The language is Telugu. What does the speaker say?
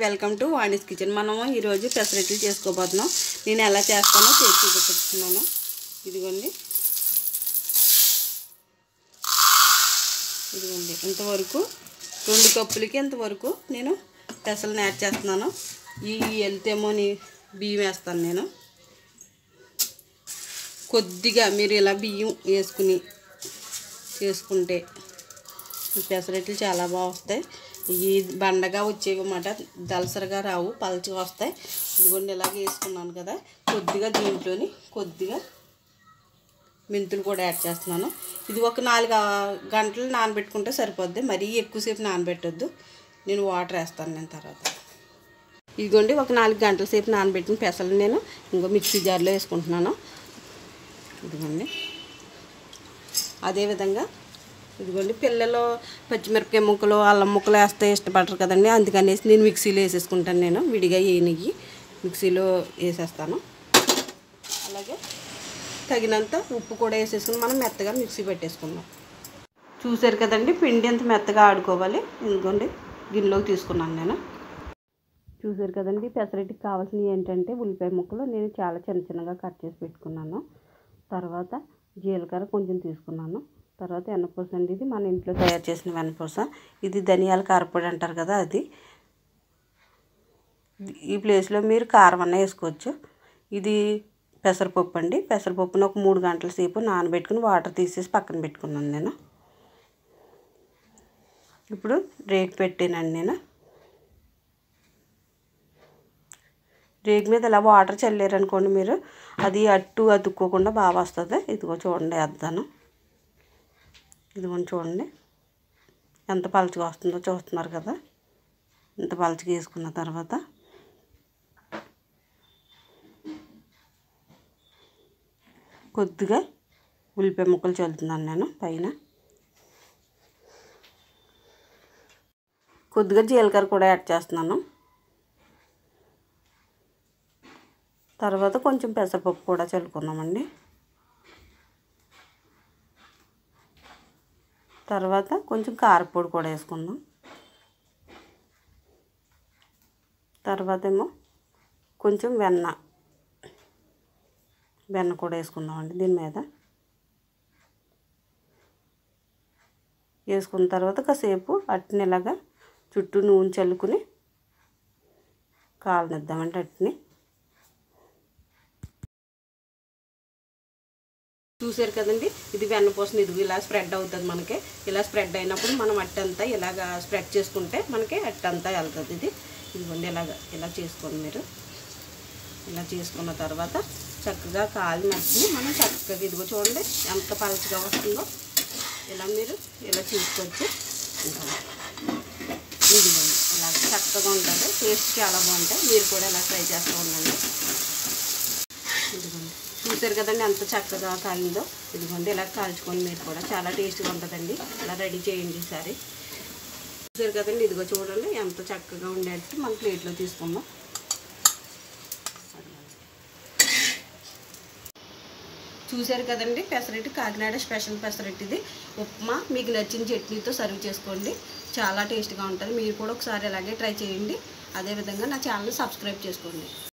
వెల్కమ్ టు వాణిస్ కిచెన్ మనము ఈరోజు పెసరట్లు చేసుకోబోతున్నాం నేను ఎలా చేస్తానో చేసి చూపిస్తున్నాను ఇదిగోండి ఇదిగోండి ఇంతవరకు రెండు కప్పులకి ఇంతవరకు నేను పెసలు యాడ్ చేస్తున్నాను ఈ వెళ్తేమో నీ బియ్యం వేస్తాను నేను కొద్దిగా మీరు ఇలా బియ్యం వేసుకుని చేసుకుంటే ఈ పెసరట్లు చాలా బాగా వస్తాయి ఈ బండగా వచ్చేవి అన్నమాట దలసరగా రావు పలచగా వస్తాయి ఇదిగోండి ఇలాగ వేసుకున్నాను కదా కొద్దిగా దీంట్లోని కొద్దిగా మెంతులు కూడా యాడ్ చేస్తున్నాను ఇది ఒక నాలుగు గంటలు నానబెట్టుకుంటే సరిపోద్ది మరీ ఎక్కువసేపు నానబెట్టొద్దు నేను వాటర్ వేస్తాను నేను తర్వాత ఇదిగోండి ఒక నాలుగు గంటల సేపు నానబెట్టిన పెసలు నేను ఇంకో మిక్సీ జార్లో వేసుకుంటున్నాను ఇదిగోండి అదేవిధంగా ఇదిగోండి పిల్లలు పచ్చిమిరపకాయ ముక్కలు అల్లం ముక్కలు వేస్తే ఇష్టపడరు కదండి అందుకనేసి నేను మిక్సీలో వేసేసుకుంటాను నేను విడిగా వేయనిగి మిక్సీలో వేసేస్తాను అలాగే తగినంత ఉప్పు కూడా వేసేసుకుని మనం మెత్తగా మిక్సీ పెట్టేసుకుందాం చూసారు కదండి పిండి ఎంత మెత్తగా ఆడుకోవాలి ఇదిగోండి గిన్నెలోకి తీసుకున్నాను నేను చూసారు కదండి పెసరట్టుకి కావాల్సినవి ఏంటంటే ఉల్లిపాయ ముక్కలు నేను చాలా చిన్న చిన్నగా కట్ చేసి పెట్టుకున్నాను తర్వాత జీలకర్ర కొంచెం తీసుకున్నాను తర్వాత వెన్నపూస అండి ఇది మన ఇంట్లో తయారు చేసిన వెన్నపూస ఇది ధనియాల కారపొడి అంటారు కదా అది ఈ ప్లేస్లో మీరు కారం అన్న వేసుకోవచ్చు ఇది పెసరపప్పు అండి పెసరపప్పును ఒక మూడు గంటల సేపు నానబెట్టుకుని వాటర్ తీసేసి పక్కన పెట్టుకున్నాను నేను ఇప్పుడు రేకు పెట్టానండి నేను రేగు మీద ఇలా వాటర్ చల్లారనుకోండి మీరు అది అట్టు అతుక్కోకుండా బాగా వస్తుంది ఇదిగో చూడండి వేద్దాను ఇదిగో చూడండి ఎంత పలచగా వస్తుందో చూస్తున్నారు కదా ఇంత పలచగా వేసుకున్న తర్వాత కొద్దిగా ఉల్లిపాయ ముక్కలు చల్లుతున్నాను నేను పైన కొద్దిగా జీలకర్ర కూడా యాడ్ చేస్తున్నాను తర్వాత కొంచెం పెసరపప్పు కూడా చల్లుకున్నామండి తర్వాత కొంచెం కారపొడి కూడా వేసుకుందాం తర్వాత ఏమో కొంచెం వెన్న వెన్న కూడా వేసుకుందామండి దీని మీద వేసుకున్న తర్వాత కాసేపు అట్టిని ఇలాగా చుట్టూ నూనె చల్లుకుని కాలనిద్దామండి అట్టిని చూసారు కదండి ఇది వెన్నపూసని ఇది ఇలా స్ప్రెడ్ అవుతుంది మనకి ఇలా స్ప్రెడ్ అయినప్పుడు మనం అట్టంతా ఇలాగ స్ప్రెడ్ చేసుకుంటే మనకి అట్టంతా వెళ్తుంది ఇది ఇదిగోండి ఇలాగ ఇలా చేసుకోండి మీరు ఇలా చేసుకున్న తర్వాత చక్కగా కాలు మట్టిని మనం చక్కగా ఇదిగో చూడండి ఎంత పలచగా వస్తుందో ఇలా మీరు ఇలా చూసుకోవచ్చు ఇదిగోండి ఇలా చక్కగా ఉంటుంది టేస్ట్ చాలా బాగుంటాయి మీరు కూడా ఇలా ట్రై చేస్తూ ఉండండి ఇదిగోండి చూసారు కదండి ఎంత చక్కగా కాలిందో ఇదిగోండి ఇలా కాల్చుకొని మీరు కూడా చాలా టేస్ట్గా ఉంటుందండి ఇలా రెడీ చేయండి ఈసారి చూసారు కదండి ఇదిగో చూడండి ఎంత చక్కగా ఉండేట్టు మన ప్లేట్లో తీసుకుందాం చూసారు కదండి పెసరట్టు కాకినాడ స్పెషల్ పెసరట్టు ఇది ఉప్మా మీకు నచ్చిన చట్నీతో సర్వ్ చేసుకోండి చాలా టేస్ట్గా ఉంటుంది మీరు కూడా ఒకసారి అలాగే ట్రై చేయండి అదేవిధంగా నా ఛానల్ సబ్స్క్రైబ్ చేసుకోండి